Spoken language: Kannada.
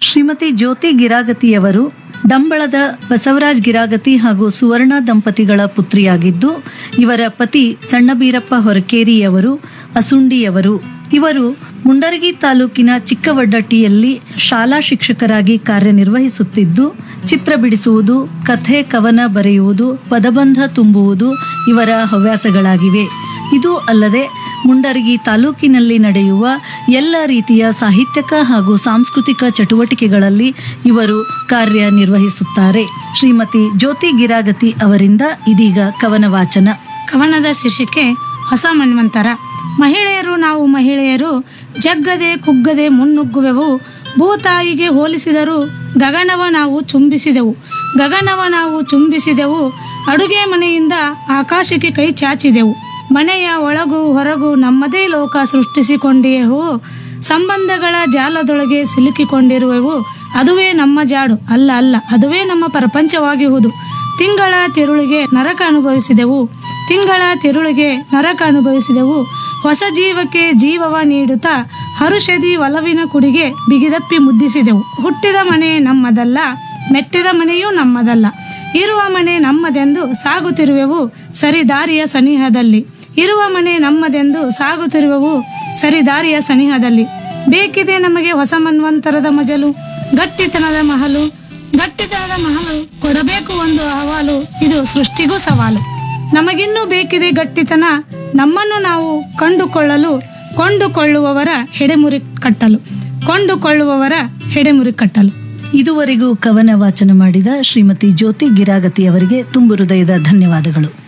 ಶ್ರೀಮತಿ ಜ್ಯೋತಿ ಗಿರಾಗತಿಯವರು ಡಂಬಳದ ಬಸವರಾಜ್ ಗಿರಾಗತಿ ಹಾಗೂ ಸುವರ್ಣ ದಂಪತಿಗಳ ಪುತ್ರಿಯಾಗಿದ್ದು ಇವರ ಪತಿ ಸಣ್ಣಬೀರಪ್ಪ ಹೊರಕೇರಿಯವರು ಅಸುಂಡಿಯವರು ಇವರು ಮುಂಡರಗಿ ತಾಲೂಕಿನ ಚಿಕ್ಕವಡ್ಡಟ್ಟಿಯಲ್ಲಿ ಶಾಲಾ ಶಿಕ್ಷಕರಾಗಿ ಕಾರ್ಯನಿರ್ವಹಿಸುತ್ತಿದ್ದು ಚಿತ್ರ ಬಿಡಿಸುವುದು ಕಥೆ ಕವನ ಬರೆಯುವುದು ಪದಬಂಧ ತುಂಬುವುದು ಇವರ ಹವ್ಯಾಸಗಳಾಗಿವೆ ಇದು ಅಲ್ಲದೆ ಮುಂಡರಗಿ ತಾಲೂಕಿನಲ್ಲಿ ನಡೆಯುವ ಎಲ್ಲ ರೀತಿಯ ಸಾಹಿತ್ಯಕ ಹಾಗೂ ಸಾಂಸ್ಕೃತಿಕ ಚಟುವಟಿಕೆಗಳಲ್ಲಿ ಇವರು ಕಾರ್ಯನಿರ್ವಹಿಸುತ್ತಾರೆ ಶ್ರೀಮತಿ ಜ್ಯೋತಿ ಗಿರಾಗತಿ ಅವರಿಂದ ಇದೀಗ ಕವನ ವಾಚನ ಕವನದ ಶೀರ್ಷಿಕೆ ಹೊಸ ಮನ್ವಂತರ ಮಹಿಳೆಯರು ನಾವು ಮಹಿಳೆಯರು ಜಗ್ಗದೆ ಕುಗ್ಗದೆ ಮುನ್ನುಗ್ಗುವೆವು ಭೂತಾಯಿಗೆ ಹೋಲಿಸಿದರು ಗಗನವ ನಾವು ಚುಂಬಿಸಿದೆವು ಗಗನವ ನಾವು ಚುಂಬಿಸಿದೆವು ಅಡುಗೆ ಮನೆಯಿಂದ ಆಕಾಶಕ್ಕೆ ಕೈ ಚಾಚಿದೆವು ಮನೆಯ ಒಳಗು ಹೊರಗು ನಮ್ಮದೇ ಲೋಕ ಸೃಷ್ಟಿಸಿಕೊಂಡಿಯೆವು ಸಂಬಂಧಗಳ ಜಾಲದೊಳಗೆ ಸಿಲುಕಿಕೊಂಡಿರುವೆವು ಅದುವೇ ನಮ್ಮ ಜಾಡು ಅಲ್ಲ ಅಲ್ಲ ಅದುವೇ ನಮ್ಮ ಪ್ರಪಂಚವಾಗಿರುವುದು ತಿಂಗಳ ತಿರುಳಿಗೆ ನರಕ ಅನುಭವಿಸಿದೆವು ತಿಂಗಳ ತಿರುಳಿಗೆ ನರಕ ಅನುಭವಿಸಿದೆವು ಹೊಸ ಜೀವಕ್ಕೆ ಜೀವವ ನೀಡುತ್ತಾ ಹರುಷದಿ ಒಲವಿನ ಕುಡಿಗೆ ಬಿಗಿದಪ್ಪಿ ಮುದ್ದಿಸಿದೆವು ಹುಟ್ಟಿದ ಮನೆ ನಮ್ಮದಲ್ಲ ಮೆಟ್ಟಿದ ಮನೆಯೂ ನಮ್ಮದಲ್ಲ ಇರುವ ಮನೆ ನಮ್ಮದೆಂದು ಸಾಗುತ್ತಿರುವೆವು ಸರಿದಾರಿಯ ಸನಿಹದಲ್ಲಿ ಇರುವ ಮನೆ ನಮ್ಮದೆಂದು ಸಾಗುತ್ತಿರುವೆವು ಸರಿದಾರಿಯ ಸನಿಹದಲ್ಲಿ ಬೇಕಿದೆ ನಮಗೆ ಹೊಸ ಮನ್ವಂತರದ ಮಜಲು ಗಟ್ಟಿತನದ ಮಹಲು ಗಟ್ಟಿತನದ ಮಹಲು ಕೊಡಬೇಕು ಒಂದು ಅಹವಾಲು ಇದು ಸೃಷ್ಟಿಗೂ ಸವಾಲು ನಮಗಿನ್ನೂ ಬೇಕಿದೆ ಗಟ್ಟಿತನ ನಮ್ಮನ್ನು ನಾವು ಕಂಡುಕೊಳ್ಳಲು ಕೊಂಡುಕೊಳ್ಳುವವರ ಹೆಡೆಮುರಿ ಕಟ್ಟಲು ಕೊಂಡುಕೊಳ್ಳುವವರ ಹೆಡೆಮುರಿ ಕಟ್ಟಲು ಇದುವರೆಗೂ ಕವನ ವಾಚನ ಮಾಡಿದ ಶ್ರೀಮತಿ ಜ್ಯೋತಿ ಗಿರಾಗತಿ ಅವರಿಗೆ ತುಂಬು ಹೃದಯದ ಧನ್ಯವಾದಗಳು